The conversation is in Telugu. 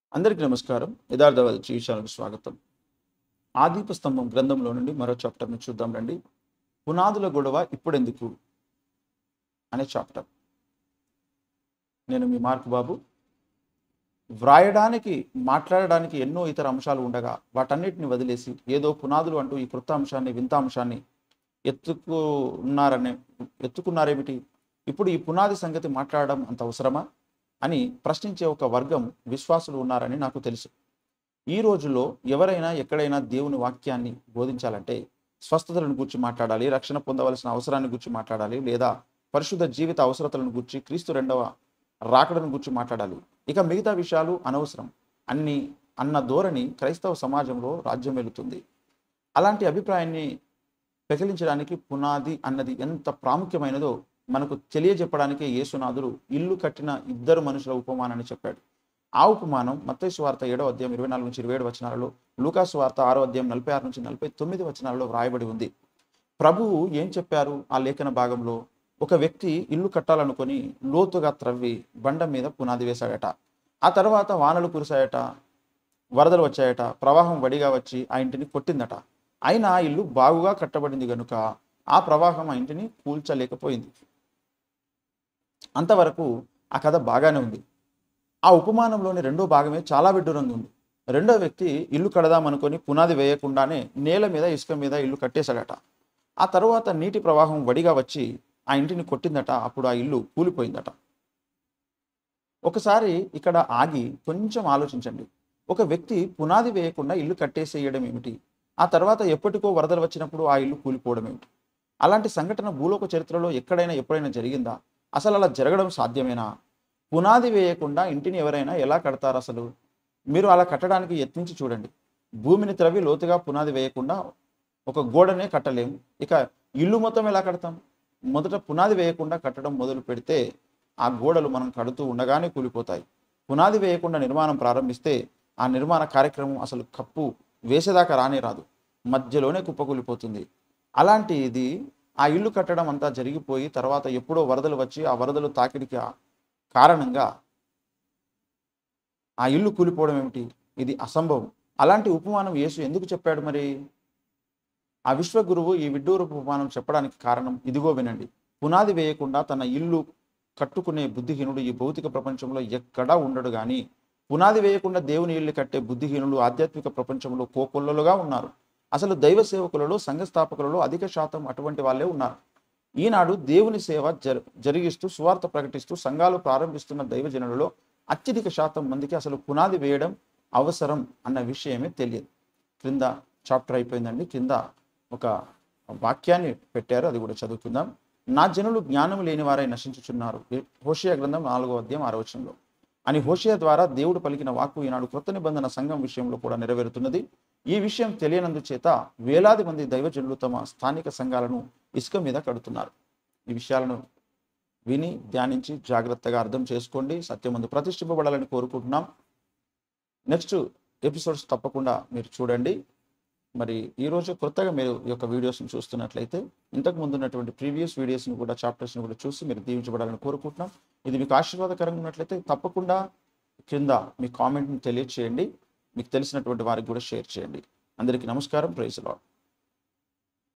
అందరికీ నమస్కారం యథార్థవాద జీవితాలకు స్వాగతం ఆదీప స్తంభం గ్రంథంలో నుండి మరో చాప్టర్ని చూద్దాం రండి పునాదుల గొడవ ఇప్పుడెందుకు అనే చాప్టర్ నేను మీ మార్క్ బాబు వ్రాయడానికి మాట్లాడడానికి ఎన్నో ఇతర అంశాలు ఉండగా వాటన్నిటిని వదిలేసి ఏదో పునాదులు అంటూ ఈ కృత అంశాన్ని వింత అంశాన్ని ఎత్తుకున్నారనే ఎత్తుకున్నారేమిటి ఇప్పుడు ఈ పునాది సంగతి మాట్లాడడం అంత అవసరమా అని ప్రశ్నించే ఒక వర్గం విశ్వాసులు ఉన్నారని నాకు తెలుసు ఈ రోజుల్లో ఎవరైనా ఎక్కడైనా దేవుని వాక్యాన్ని బోధించాలంటే స్వస్థతలను గురించి మాట్లాడాలి రక్షణ పొందవలసిన అవసరాన్ని గురించి మాట్లాడాలి లేదా పరిశుద్ధ జీవిత అవసరతలను గురించి క్రీస్తు రెండవ రాకడను గురించి మాట్లాడాలి ఇక మిగతా విషయాలు అనవసరం అన్ని అన్న ధోరణి క్రైస్తవ సమాజంలో రాజ్యం వెళుతుంది అలాంటి అభిప్రాయాన్ని పెకిలించడానికి పునాది అన్నది ఎంత ప్రాముఖ్యమైనదో మనకు తెలియజెప్పడానికే యేసునాథుడు ఇల్లు కట్టిన ఇద్దరు మనుషుల ఉపమానాన్ని చెప్పాడు ఆ ఉపమానం మత్తయి వార్త ఏడో అధ్యాయం ఇరవై నాలుగు నుంచి ఇరవై ఏడు వచనాలలో లూకాసు వార్త ఆరో అధ్యాయం నలభై ఆరు నుంచి నలభై తొమ్మిది వచనాలలో వ్రాయబడి ఉంది ప్రభువు ఏం చెప్పారు ఆ లేఖన భాగంలో ఒక వ్యక్తి ఇల్లు కట్టాలనుకొని లోతుగా త్రవ్వి బండ మీద పునాది వేశాడట ఆ తర్వాత వానలు కురిశాయట వరదలు వచ్చాయట ప్రవాహం వడిగా వచ్చి ఆ ఇంటిని కొట్టిందట అయినా ఆ ఇల్లు బాగుగా కట్టబడింది గనుక ఆ ప్రవాహం ఆ ఇంటిని కూల్చలేకపోయింది అంతవరకు ఆ కథ బాగానే ఉంది ఆ ఉపమానంలోని రెండో భాగమే చాలా విడ్డూరంగా ఉంది రెండో వ్యక్తి ఇల్లు కడదామనుకొని పునాది వేయకుండానే నేల మీద ఇసుక మీద ఇల్లు కట్టేశాడట ఆ తరువాత నీటి ప్రవాహం వడిగా వచ్చి ఆ ఇంటిని కొట్టిందట అప్పుడు ఆ ఇల్లు కూలిపోయిందట ఒకసారి ఇక్కడ ఆగి కొంచెం ఆలోచించండి ఒక వ్యక్తి పునాది వేయకుండా ఇల్లు కట్టేసేయడం ఏమిటి ఆ తర్వాత ఎప్పటికో వరదలు వచ్చినప్పుడు ఆ ఇల్లు కూలిపోవడం ఏమిటి అలాంటి సంఘటన భూలోక చరిత్రలో ఎక్కడైనా ఎప్పుడైనా జరిగిందా అసలు అలా జరగడం సాధ్యమేనా పునాది వేయకుండా ఇంటిని ఎవరైనా ఎలా కడతారు అసలు మీరు అలా కట్టడానికి యత్నించి చూడండి భూమిని త్రవి లోతుగా పునాది వేయకుండా ఒక గోడనే కట్టలేము ఇక ఇల్లు మొత్తం ఎలా కడతాం మొదట పునాది వేయకుండా కట్టడం మొదలు పెడితే ఆ గోడలు మనం కడుతూ ఉండగానే కూలిపోతాయి పునాది వేయకుండా నిర్మాణం ప్రారంభిస్తే ఆ నిర్మాణ కార్యక్రమం అసలు కప్పు వేసేదాకా రానే రాదు మధ్యలోనే కుప్పకూలిపోతుంది అలాంటి ఇది ఆ ఇల్లు కట్టడం అంతా జరిగిపోయి తర్వాత ఎప్పుడో వరదలు వచ్చి ఆ వరదలు తాకిడికి ఆ కారణంగా ఆ ఇల్లు కూలిపోవడం ఏమిటి ఇది అసంభవం అలాంటి ఉపమానం యేసు ఎందుకు చెప్పాడు మరి ఆ విశ్వగురువు ఈ విడ్డూరపు ఉపమానం చెప్పడానికి కారణం ఇదిగో వినండి పునాది వేయకుండా తన ఇల్లు కట్టుకునే బుద్ధిహీనుడు ఈ భౌతిక ప్రపంచంలో ఎక్కడా ఉండడు కానీ పునాది వేయకుండా దేవుని ఇల్లు కట్టే బుద్ధిహీనులు ఆధ్యాత్మిక ప్రపంచంలో కోకొల్లలుగా ఉన్నారు అసలు దైవ సేవకులలో సంఘ స్థాపకులలో అధిక శాతం అటువంటి వాళ్ళే ఉన్నారు ఈనాడు దేవుని సేవ జర జరిగిస్తూ సువార్త ప్రకటిస్తూ సంఘాలు ప్రారంభిస్తున్న దైవజనులలో అత్యధిక శాతం మందికి అసలు పునాది వేయడం అవసరం అన్న విషయమే తెలియదు క్రింద చాప్టర్ అయిపోయిందండి కింద ఒక వాక్యాన్ని పెట్టారు అది కూడా చదువుకుందాం నా జనులు జ్ఞానం లేని వారై నశించుచున్నారు హోషియా గ్రంథం నాలుగో అధ్యాయం ఆరో వచనంలో అని హోషియా ద్వారా దేవుడు పలికిన వాక్కు ఈనాడు కృత నిబంధన సంఘం విషయంలో కూడా నెరవేరుతున్నది ఈ విషయం తెలియనందు చేత వేలాది మంది దైవజనులు తమ స్థానిక సంఘాలను ఇసుక మీద కడుతున్నారు ఈ విషయాలను విని ధ్యానించి జాగ్రత్తగా అర్థం చేసుకోండి సత్యమందు ప్రతిష్ఠింపబడాలని కోరుకుంటున్నాం నెక్స్ట్ ఎపిసోడ్స్ తప్పకుండా మీరు చూడండి మరి ఈరోజు కొత్తగా మీరు ఈ యొక్క వీడియోస్ని చూస్తున్నట్లయితే ఇంతకు ముందు ఉన్నటువంటి ప్రీవియస్ వీడియోస్ని కూడా చాప్టర్స్ని కూడా చూసి మీరు దీవించబడాలని కోరుకుంటున్నాం ఇది మీకు ఆశీర్వాదకరంగా ఉన్నట్లయితే తప్పకుండా కింద మీ కామెంట్ని తెలియచేయండి మీకు తెలిసినటువంటి వారికి కూడా షేర్ చేయండి అందరికీ నమస్కారం ప్రైజ్ లాడ్